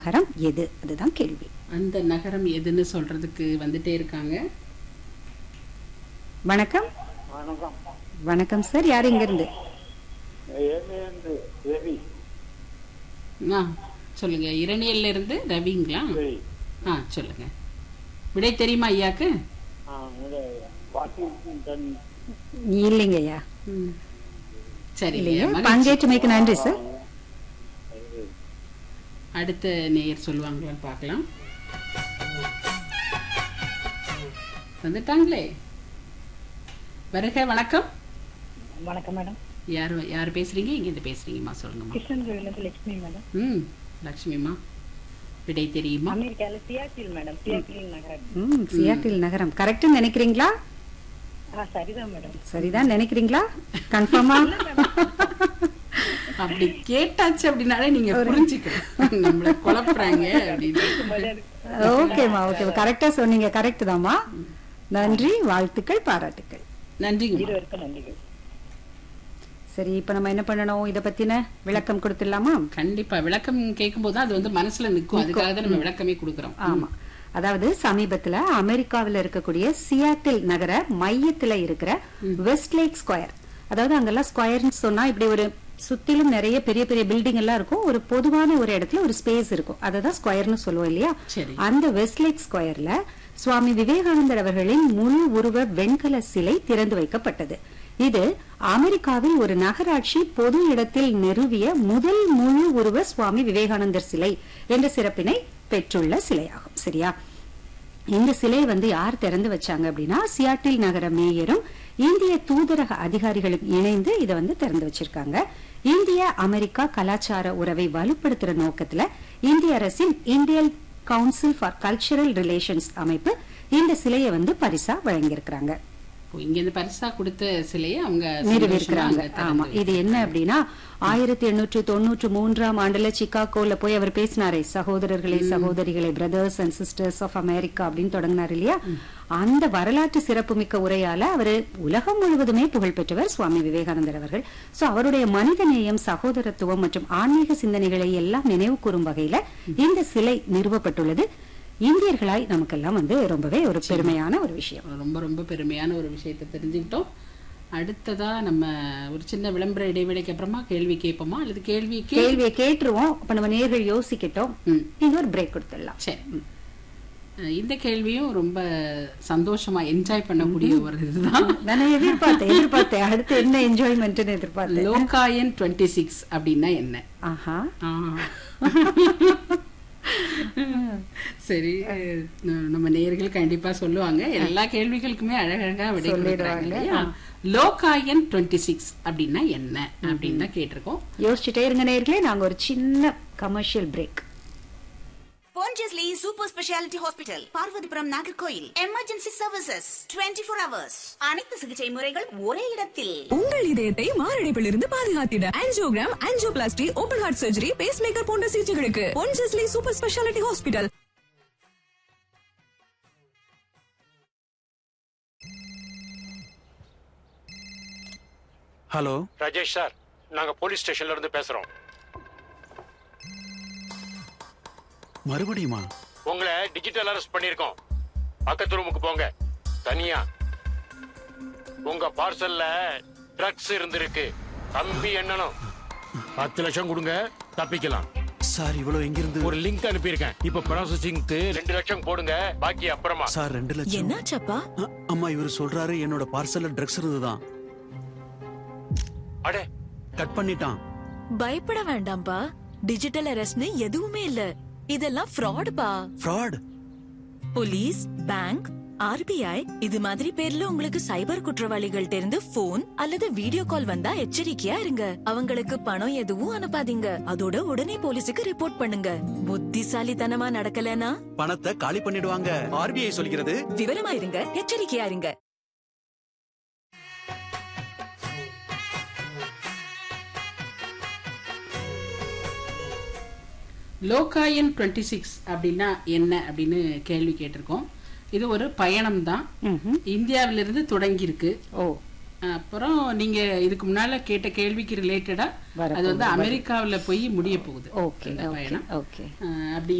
நகரம் எது அதுதான் கேள்வி அந்த நகரம் எதுன்னு சொல்றதுக்கு வந்துட்டே இருக்காங்க வணக்கம் வணக்கம் வணக்கம் சார் யார் இங்க இருந்து ஏலேந்து ரவி ஆ சொல்லுங்க இரணியல்ல இருந்து ரவிங்களா சரி ஆ சொல்லுங்க விடை தெரியுமா ஐயாக்கு ஆ, இங்க வாஷிங்டன் இல்லைங்க ஐயா ம். சரி இல்லையா மகிழ்ச்சி. பங்கேற்றமைக்கு நன்றி சார் அடுத்த நேயர் சொல்லுவாங்களான்னு பார்க்கலாம் வந்துட்டாங்களே வருக வணக்கம் வணக்கம் மேடம் யார் யார் பேசுறீங்க இங்கேருந்து பேசுறீங்கம்மா சொல்லுங்கம்மா கிருஷ்ணகிரிலேருந்து லட்சுமி மேடம் ம் லக்ஷ்மிம்மா விடை தெரியுமா அமெரிக்கால சியாட்டில் மேடம் சியாட்டில் நகரம் ம் சியாட்டில் நகரம் கரெக்ட்னு நினைக்கிறீங்களா ஆ சரிதான் மேடம் சரிதான் நினைக்கிறீங்களா கன்ஃபார்மா அப்படி கேட்டாச்சு அப்படின்னாலே நீங்க புரிஞ்சுக்கணும் நம்மள குழப்புறாங்க அப்படின்னு ஓகேம்மா ஓகேம்மா கரெக்டா சொன்னீங்க கரெக்ட் தாம்மா நன்றி வாழ்த்துக்கள் பாராட்டுக்கள் நன்றிங்க இருவருக்கும் நன்றிகள் சரி இப்ப நம்ம என்ன பண்ணணும் இத பத்தின விளக்கம் கொடுத்துடலாமா கண்டிப்பா விளக்கம் கேட்கும்போது அது வந்து மனசுல நிக்கும் அதுக்காக தான் நம்ம விளக்கமே கொடுக்குறோம் ஆமா அதாவது சமீபத்துல அமெரிக்காவில் இருக்கக்கூடிய சியாட்டில் நகர மையத்துல இருக்கிற வெஸ்ட் லேக் ஸ்கொயர் அதாவது அங்கெல்லாம் ஸ்கொயர்னு சொன்னா இப்படி ஒரு சுத்திலும் நிறைய பெரிய பெரிய பில்டிங் எல்லாம் இருக்கும் ஒரு பொதுவான ஒரு இடத்துல ஒரு ஸ்பேஸ் இருக்கும் அததான் ஸ்கொயர்னு சொல்லுவோம் இல்லையா சரி. அந்த வெஸ்ட் லேக் ஸ்கொயர்ல சுவாமி விவேகானந்தர் அவர்களின் முழு உருவ வெண்கல சிலை திறந்து வைக்கப்பட்டது இது அமெரிக்காவில் ஒரு நகராட்சி பொது இடத்தில் நிறுவிய முதல் முழு உருவ சுவாமி விவேகானந்தர் சிலை என்ற சிறப்பினை பெற்றுள்ள சிலையாகும் சரியா இந்த சிலை வந்து யார் திறந்து வச்சாங்க அப்படின்னா சியாட்டில் நகர மேயரும் இந்திய தூதரக அதிகாரிகளும் இணைந்து இதை வந்து திறந்து வச்சிருக்காங்க இந்திய அமெரிக்கா கலாச்சார உறவை வலுப்படுத்துற நோக்கத்துல இந்திய அரசின் Indian council for cultural relations அமைப்பு இந்த சிலையை வந்து பரிசா வழங்கியிருக்கிறாங்க இப்போ இங்க இருந்து பரிசா கொடுத்த சிலையை அவங்க நிறுவி சந்தோஷமா இருக்கிறாங்க அங்க திறந்து ஆமா இது என்ன அப்படின்னா ஆயிரத்தி எண்ணூற்று தொண்ணூற்று மூன்றாம் ஆண்டுல சிகாகோல போய் அவர் பேசினாரே சகோதரர்களே சகோதரிகளே brothers and sisters of America அப்படின்னு தொடங்கினார் இல்லையா அந்த வரலாற்று சிறப்புமிக்க உரையால அவரு உலகம் முழுவதுமே புகழ் பெற்றவர் சுவாமி விவேகானந்தர் அவர்கள் சோ அவருடைய மனிதநேயம் சகோதரத்துவம் மற்றும் ஆன்மீக சிந்தனைகளை எல்லாம் நினைவு கூறும் வகையில இந்த சிலை நிறுவப்பட்டுள்ளது இந்தியர்களாய் நமக்கெல்லாம் வந்து ரொம்பவே ஒரு பெருமையான ஒரு விஷயம் ரொம்ப ரொம்ப பெருமையான ஒரு விஷயத்தை தெரிஞ்சுக்கிட்டோம் அடுத்ததா நம்ம ஒரு சின்ன விளம்பர இடைவேளைக்கு அப்புறமா கேள்வி கேட்போமா அல்லது கேள்வி கே கேள்வியை கேட்டுருவோம் அப்ப நம்ம நேர்கள் யோசிக்கிட்டோம் ம். நீங்க ஒரு பிரேக் கொடுத்துடலாம் சரி அஹ் இந்த கேள்வியும் ரொம்ப சந்தோஷமா என்ஜாய் பண்ணக்கூடிய ஒரு இதுதான் நான் எதிர்பார்த்தேன் எதிர்பார்த்தேன் அடுத்து என்ன என்ஜாய்மெண்ட்னு எதிர்பார்த்தேன் லோகாயன் டுவெண்ட்டி சிக்ஸ் அப்படின்னா என்ன ஆஹா ஆ. சரி அஹ் நம்ம நேயர்கள் கண்டிப்பா சொல்லுவாங்க எல்லா கேள்விகளுக்குமே அழகழகா விடை கொடுக்குறாங்க சொல்லிடுவாங்க. இல்லையா லோகாயன் டுவெண்ட்டி சிக்ஸ் அப்படின்னா என்ன அப்படின்னு தான் கேட்டிருக்கோம் யோசிச்சுட்டே இருங்க நேர்களே நாங்க ஒரு சின்ன commercial break Pondicherry Super Speciality Hospital, Parvathipuram Nagercoil emergency services 24 four hours அனைத்து சிகிச்சை முறைகள் ஒரே இடத்தில் உங்கள் இதயத்தை மாரடைப்பிலிருந்து பாதுகாத்திட angiogram angioplasty open heart surgery pacemaker போன்ற சிகிச்சைகளுக்கு Ponjesly super speciality hospital hello Rajesh sir நாங்க போலீஸ் ஸ்டேஷன்ல இருந்து பேசுறோம் மறுபடியுமா உங்களை டிஜிட்டல் அரெஸ்ட் பண்ணிருக்கோம் பக்கத்து ரூமுக்கு போங்க தனியா உங்க பார்சல்ல ட்ரக்ஸ் இருந்திருக்கு கம்பி எண்ணணும் பத்து லட்சம் கொடுங்க தப்பிக்கலாம் சார் இவ்வளவு எங்கிருந்து ஒரு லிங்க் அனுப்பியிருக்கேன் இப்ப ப்ராசஸிங்க்கு ரெண்டு லட்சம் போடுங்க பாக்கி அப்புறமா சார் ரெண்டு லட்சம் என்னாச்சப்பா அ- அம்மா இவர் சொல்றாரு என்னோட பார்சல்ல ட்ரக்ஸ் இருந்துதான் அடே கட் பண்ணிட்டான் பயப்பட வேண்டாம்ப்பா டிஜிட்டல் அரெஸ்ட்னு எதுவுமே இல்ல இதெல்லாம் ஃப்ராடுப்பா ஃப்ராட் போலீஸ் பேங்க் ஆர்பிஐ இது மாதிரி பேர்ல உங்களுக்கு சைபர் குற்றவாளிகள்ட்ட இருந்து போன் அல்லது வீடியோ கால் வந்தா எச்சரிக்கையா இருங்க அவங்களுக்கு பணம் எதுவும் அனுப்பாதீங்க அதோட உடனே போலீஸுக்கு ரிப்போர்ட் பண்ணுங்க புத்திசாலித்தனமா நடக்கலனா பணத்தை காலி பண்ணிடுவாங்க ஆர்பிஐ சொல்கிறது விவரமா இருங்க எச்சரிக்கையா இருங்க லோகாயன் டுவெண்ட்டி சிக்ஸ் அப்படின்னா என்ன அப்படின்னு கேள்வி கேட்டிருக்கோம் இது ஒரு பயணம் தான் ம்ஹும். இந்தியாவிலிருந்து தொடங்கி இருக்கு ஓ அப்புறம் நீங்க இதுக்கு முன்னால கேட்ட கேள்விக்கு ரிலேட்டடா அது வந்து அமெரிக்காவுல போய் முடிய போகுது ஓகே அந்த ஓகே பயணம் ஓகே அஹ் அப்படி